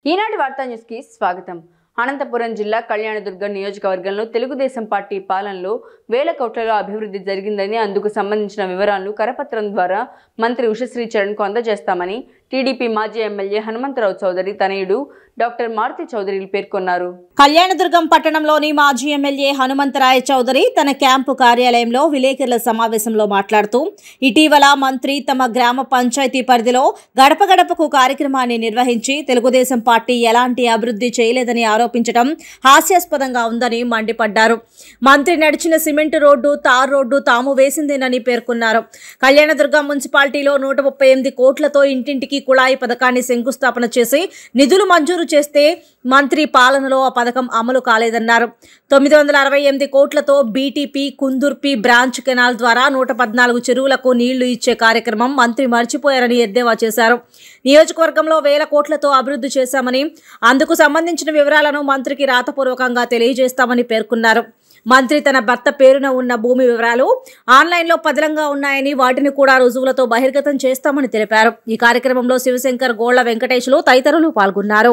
ఈనాటి వార్తా న్యూస్కి స్వాగతం అనంతపురం జిల్లా కళ్యాణదుర్గం నియోజకవర్గంలో తెలుగుదేశం పార్టీ పాలనలో వేల కోట్లలో అభివృద్ధి జరిగిందని అందుకు సంబంధించిన వివరాలను కరపత్రం ద్వారా మంత్రి ఉషశ్రీ చరణ్కు అందజేస్తామని టీడీపీ మాజీ ఎమ్మెల్యే హనుమంతరావు చౌదరి తనయుడు డాక్టర్ మారుతి చౌదరి పేర్కొన్నారు కళ్యాణదుర్గం పట్టణంలోని మాజీ ఎమ్మెల్యే హనుమంతరాయ చౌదరి తన క్యాంపు కార్యాలయంలో విలేకరుల సమావేశంలో మాట్లాడుతూ ఇటీవల మంత్రి తమ గ్రామ పంచాయతీ పరిధిలో గడప గడపకు కార్యక్రమాన్ని నిర్వహించి తెలుగుదేశం పార్టీ ఎలాంటి అభివృద్ధి చేయలేదని ఆరోపించడం హాస్యాస్పదంగా ఉందని మండిపడ్డారు మంత్రి నడిచిన సిమెంట్ రోడ్డు తార్ రోడ్డు తాము వేసిందేనని పేర్కొన్నారు కళ్యాణదుర్గం మున్సిపాలిటీలో నూట ముప్పై ఎనిమిది కోట్లతో ఇంటింటికి కుళాయి పథకాన్ని శంకుస్థాపన చేసి నిధులు మంజూరు చేస్తే మంత్రి పాలనలో ఆ పథకం అమలు కాలేదన్నారు తొమ్మిది వందల అరవై ఎనిమిది కోట్లతో బీటీపీ కుందుర్పి బ్రాంచ్ కెనాల్ ద్వారా నూట పద్నాలుగు చెరువులకు నీళ్లు ఇచ్చే కార్యక్రమం మంత్రి మర్చిపోయారని ఎద్దేవా చేశారు నియోజకవర్గంలో వేల కోట్లతో అభివృద్ధి చేశామని అందుకు సంబంధించిన వివరాలను మంత్రికి రాతపూర్వకంగా తెలియజేస్తామని పేర్కొన్నారు మంత్రి తన భర్త పేరున ఉన్న భూమి వివరాలు ఆన్లైన్లో పదిలంగా ఉన్నాయని వాటిని కూడా రుజువులతో బహిర్గతం చేస్తామని తెలిపారు ఈ కార్యక్రమంలో శివశంకర్ గోళ్ల వెంకటేశ్లు తదితరులు పాల్గొన్నారు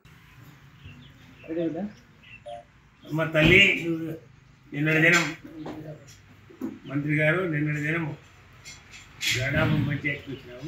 అమ్మ తల్లి నువ్వు నిన్నటి దినం మంత్రి గారు నిన్నటి దినం గడాపం పంచాయతీకి వచ్చినాము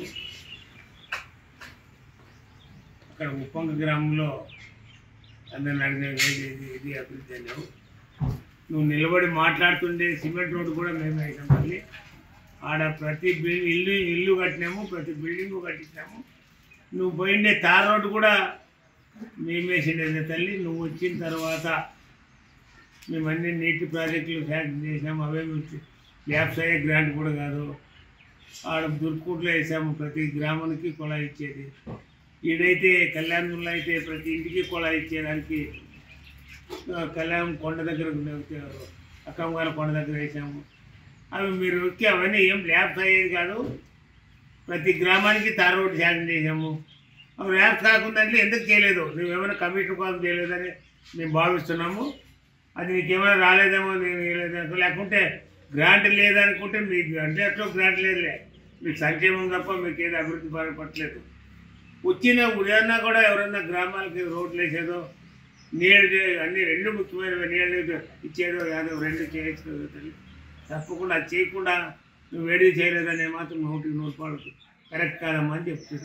అక్కడ ఉప్పంగ గ్రామంలో అందరిని అడిగిన ఇది ఇది అభివృద్ధి అన్నావు నువ్వు నిలబడి మాట్లాడుతుండే సిమెంట్ రోడ్డు కూడా మేము వేసాం తల్లి ఆడ ప్రతి బిల్డింగ్ ఇల్లు ఇల్లు కట్టినాము ప్రతి బిల్డింగు కట్టించాము నువ్వు పోయిండే తార్ రోడ్డు కూడా మేము వేసిండే తల్లి నువ్వు వచ్చిన తర్వాత మేము అన్ని నీటి ప్రాజెక్టులు శాంక్షన్ చేసాము అవే ల్యాబ్స్ అయ్యే గ్రాంట్ కూడా కాదు ఆడ దుర్కూట్లో వేసాము ప్రతి గ్రామానికి కుళాయి ఇచ్చేది ఈడైతే కళ్యాణంలో అయితే ప్రతి ఇంటికి కుళాయి ఇచ్చేదానికి ఆ, కళ్యాణం కొండ దగ్గర అక్కమ్మగారి కొండ దగ్గర వేసాము అవి మీరు ఎక్కి అవన్నీ ఏం ల్యాబ్స్ అయ్యేది కాదు ప్రతి గ్రామానికి తార్ రోడ్డు శాంక్షన్ చేసాము అవి ల్యాబ్స్ కాకుండా అంటే ఎందుకు చేయలేదు నువ్వేమైనా కమిషన్ కోసం చేయలేదని మేము భావిస్తున్నాము అది నీకు ఏమైనా రాలేదేమో నేను వేయలేదేమో లేకుంటే గ్రాంట్ లేదనుకుంటే మీకు అంటే అట్లా గ్రాంట్ లేదులే మీకు సంక్షేమం తప్ప మీకు ఏది అభివృద్ధి పడట్లేదు వచ్చిన ఉదయాన్న కూడా ఎవరన్నా గ్రామాలకి రోడ్లు వేసేదో నీళ్ళు చే- అన్ని రెండు ముఖ్యమైనవి నీళ్ళు ఇచ్చేదో ఏదో రెండు చేయొచ్చు కదా తల్లి తప్పకుండా అది చేయకుండా నువ్వు వేడి చేయలేదనే మాత్రం నూటికి నూరు పాడు కరెక్ట్ కాదమ్మా అని చెప్తూ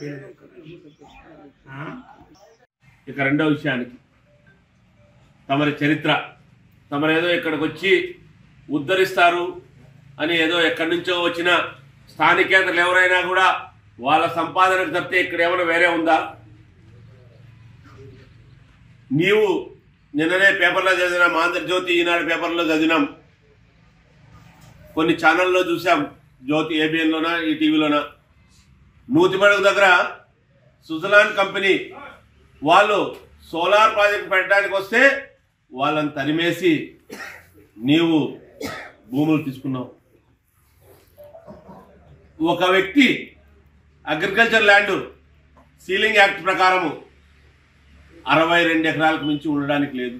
ఇక రెండో విషయానికి తమరి చరిత్ర తమరేదో ఇక్కడికి వచ్చి ఉద్ధరిస్తారు అని ఏదో ఎక్కడి నుంచో వచ్చిన స్థానికేతలు ఎవరైనా కూడా వాళ్ళ సంపాదనకు తప్పితే ఇక్కడ ఏమైనా వేరే ఉందా నీవు నిన్ననే పేపర్లో చదివినాం ఆంధ్రజ్యోతి ఈనాడు పేపర్లో చదివినాం కొన్ని ఛానల్లో చూసాం జ్యోతి ఏబిఎన్లోనా ఈ టీవీలోనా నూతిమడుగు దగ్గర సుజలాన్ కంపెనీ వాళ్ళు సోలార్ ప్రాజెక్ట్ పెట్టడానికి వస్తే వాళ్ళని తరిమేసి నీవు భూములు తీసుకున్నావు ఒక వ్యక్తి అగ్రికల్చర్ ల్యాండ్ సీలింగ్ యాక్ట్ ప్రకారము అరవై రెండు ఎకరాలకు మించి ఉండడానికి లేదు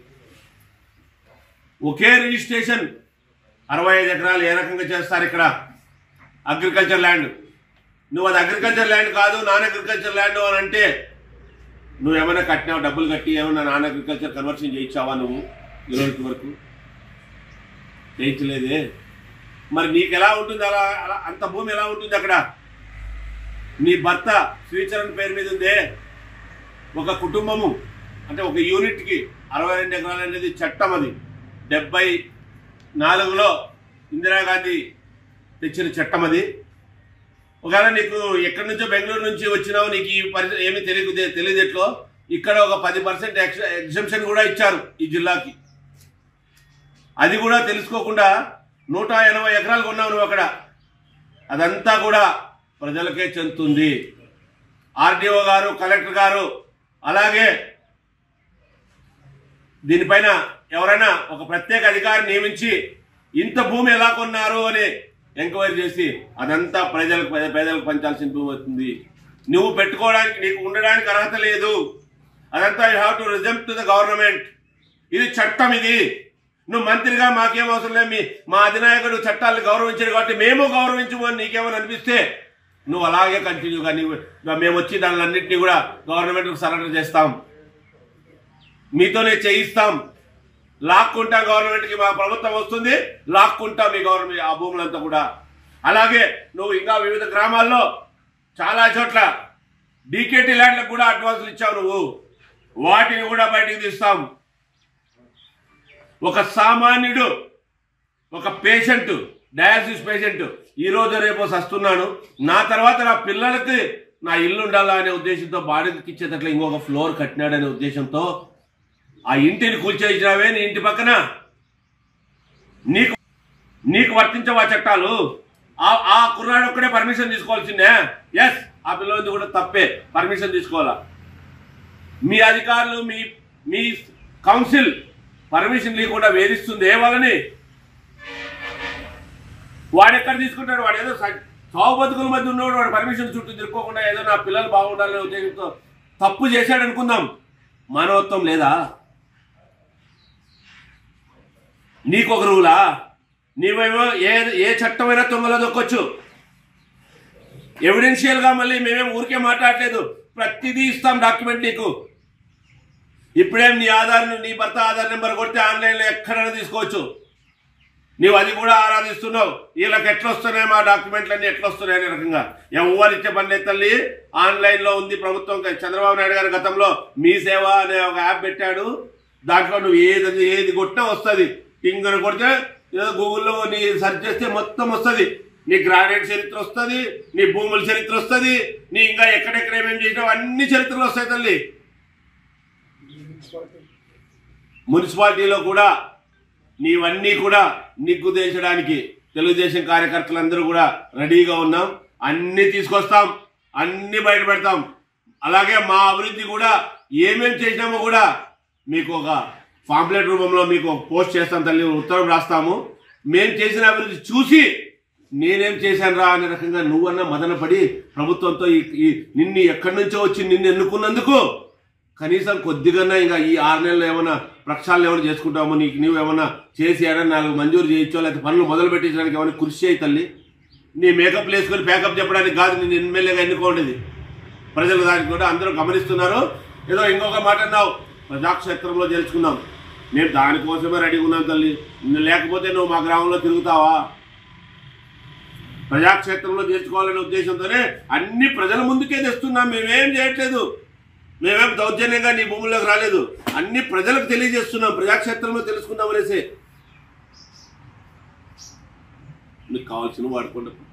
ఒకే రిజిస్ట్రేషన్ అరవై ఐదు ఎకరాలు ఏ రకంగా చేస్తారు ఇక్కడ అగ్రికల్చర్ ల్యాండ్ నువ్వు అది అగ్రికల్చర్ ల్యాండ్ కాదు నాన్ అగ్రికల్చర్ ల్యాండ్ అని అంటే నువ్వు ఏమైనా కట్టినావు డబ్బులు కట్టి ఏమైనా నాన్ అగ్రికల్చర్ కన్వర్షన్ చేయించావా నువ్వు ఈ రోజు వరకు చేయించలేదే మరి నీకు ఎలా ఉంటుంది అలా అలా అంత భూమి ఎలా ఉంటుంది అక్కడ నీ భర్త శ్రీచరణ్ పేరు మీద ఉందే ఒక కుటుంబము అంటే ఒక యూనిట్కి అరవై రెండు ఎకరాలు అనేది చట్టం అది డెబ్బై నాలుగులో ఇందిరాగాంధీ తెచ్చిన చట్టం అది ఒకవేళ నీకు ఎక్కడి నుంచో బెంగళూరు నుంచి వచ్చినావు నీకు ఈ పరి ఏమీ తెలియదు తెలియదు ఎట్లో ఇక్కడ ఒక పది పర్సెంట్ ఎగ్జంప్షన్ కూడా ఇచ్చారు ఈ జిల్లాకి అది కూడా తెలుసుకోకుండా నూట ఎనభై ఎకరాలు కొన్నావు నువ్వు అక్కడ అదంతా కూడా ప్రజలకే చెందుతుంది ఆర్డీఓ గారు కలెక్టర్ గారు అలాగే దీనిపైన ఎవరైనా ఒక ప్రత్యేక అధికారి నియమించి ఇంత భూమి ఎలా కొన్నారు అని ఎంక్వైరీ చేసి అదంతా ప్రజలకు పేద- పేదలకు పంచాల్సిన భూమి అవుతుంది నువ్వు పెట్టుకోవడానికి నీకు ఉండడానికి అర్హత లేదు అదంతా you have to represent to the government ఇది చట్టం ఇది నువ్వు మంత్రిగా మాకేం అవసరం లేదు మీ మా అధినాయకుడు చట్టాలను గౌరవించాడు కాబట్టి మేము గౌరవించము అని నీకేమని అనిపిస్తే నువ్వు అలాగే కంటిన్యూగా నీవు మేము వచ్చి దానిలన్నింటినీ కూడా గవర్నమెంట్కి సరెండర్ చేస్తాం మీతోనే చేయిస్తాం లాక్కుంటాం గవర్నమెంట్కి మా ప్రభుత్వం వస్తుంది లాక్కుంటాం మీ గవర్నమెంట్ ఆ భూములంతా కూడా అలాగే నువ్వు ఇంకా వివిధ గ్రామాల్లో చాలా చోట్ల డీకేటీ ల్యాండ్లకు కూడా అడ్వాన్సులు ఇచ్చావు నువ్వు వాటిని కూడా బయటికి తీస్తాం ఒక సామాన్యుడు ఒక పేషెంట్ డయాలసిస్ పేషెంట్ ఈ రోజు రేపు సస్తున్నాను నా తర్వాత నా పిల్లలకి నా ఇల్లు ఉండాలా అనే ఉద్దేశంతో బాడీకి ఇచ్చేటట్లు ఇంకొక ఫ్లోర్ కట్టినాడనే ఉద్దేశంతో ఆ ఇంటిని కూల్చేసినావే నీ ఇంటి పక్కన నీకు నీకు వర్తించవా చట్టాలు ఆ ఆ కుర్రాడు ఒక్కడే పర్మిషన్ తీసుకోవాల్సిందే ఎస్ ఆ పిల్లలది కూడా తప్పే పర్మిషన్ తీసుకోవాలా మీ అధికారులు మీ మీ కౌన్సిల్ పర్మిషన్ లేకుండా వేధిస్తుంది ఏ వాళ్ళని వాడు ఎక్కడ తీసుకుంటాడు వాడు ఏదో స- చావు బతుకుల మధ్య ఉన్నవాడు వాడు పర్మిషన్ చుట్టూ తిరుక్కోకుండా ఏదో నా పిల్లలు బాగుండాలనే ఉద్దేశంతో తప్పు చేశాడు అనుకుందాం మానవత్వం లేదా నీకు ఒక రూలా నీవేమో ఏ ఏ చట్టమైనా తొంగలో దొక్కొచ్చు ఎవిడెన్షియల్గా మళ్ళీ మేమేం ఊరికే మాట్లాడలేదు ప్రతిదీ ఇస్తాం డాక్యుమెంట్ నీకు ఇప్పుడేం నీ ఆధార్ నీ భర్త ఆధార్ నెంబర్ కొడితే ఆన్లైన్లో ఎక్కడైనా తీసుకోవచ్చు నీవు అది కూడా ఆరాధిస్తున్నావు వీళ్ళకి ఎట్లా వస్తున్నాయి మా డాక్యుమెంట్లన్నీ ఎట్లా వస్తున్నాయి అనే రకంగా ఎవరు ఇచ్చే పని లేదు తల్లి ఆన్లైన్లో ఉంది ప్రభుత్వం చంద్రబాబు నాయుడు గారి గతంలో మీ సేవ అనే ఒక యాప్ పెట్టాడు దాంట్లో నువ్వు ఏది ఏది కొట్టినా వస్తుంది టింగ్ అని కొడితే ఏదో గూగుల్లో నీ సెర్చ్ చేస్తే మొత్తం వస్తుంది నీ గ్రానైట్ చరిత్ర వస్తుంది నీ భూముల చరిత్ర వస్తుంది నీ ఇంకా ఎక్కడెక్కడ ఏమేమి చేసినావు అన్ని చరిత్రలు వస్తాయి తల్లి మున్సిపాలిటీలో కూడా నీవన్నీ కూడా నిగ్గు తేల్చడానికి తెలుగుదేశం కార్యకర్తలందరూ కూడా రెడీగా ఉన్నాం అన్నీ తీసుకొస్తాం అన్నీ బయట పెడతాం అలాగే మా అభివృద్ధి కూడా ఏమేం చేసినామో కూడా మీకు ఒక పాంప్లెట్ రూపంలో మీకు ఒక పోస్ట్ చేస్తాం తల్లి ఉత్తరం రాస్తాము మేము చేసిన అభివృద్ధి చూసి నేనేం చేశాను రా అనే రకంగా నువ్వన్నా మదనపడి ప్రభుత్వంతో ఈ ఈ- నిన్ను ఎక్కడి నుంచో వచ్చి నిన్ను ఎన్నుకున్నందుకు కనీసం కొద్దిగా ఇంకా ఈ ఆరు నెలలు ఏమైనా ప్రక్షాళన ఏమైనా చేసుకుంటామో నీకు నువ్వు ఏమైనా చేసి ఏడన్నా నాలుగు మంజూరు చేయొచ్చో లేకపోతే పనులు మొదలు పెట్టించడానికి ఏమైనా కృషి చేయి తల్లి నీ మేకప్ వేసుకొని ప్యాకప్ చెప్పడానికి కాదు నేను ఎమ్మెల్యేగా ఎన్నుకోండిది ప్రజలు దానికి కూడా అందరూ గమనిస్తున్నారు ఏదో ఇంకొక మాట అన్నావు ప్రజాక్షేత్రంలో చేర్చుకుందాం నేను దానికోసమే రెడీగా ఉన్నాను తల్లి నువ్వు లేకపోతే నువ్వు మా గ్రామంలో తిరుగుతావా ప్రజాక్షేత్రంలో చేర్చుకోవాలనే ఉద్దేశంతోనే అన్ని ప్రజల ముందుకే తెస్తున్నాం మేమేం చేయట్లేదు మేమేం దౌర్జన్యంగా నీ భూముల్లోకి రాలేదు అన్ని ప్రజలకు తెలియజేస్తున్నాం ప్రజాక్షేత్రంలో తెలుసుకుందాం అనేసి మీకు కావాల్సిన వాడుకోండి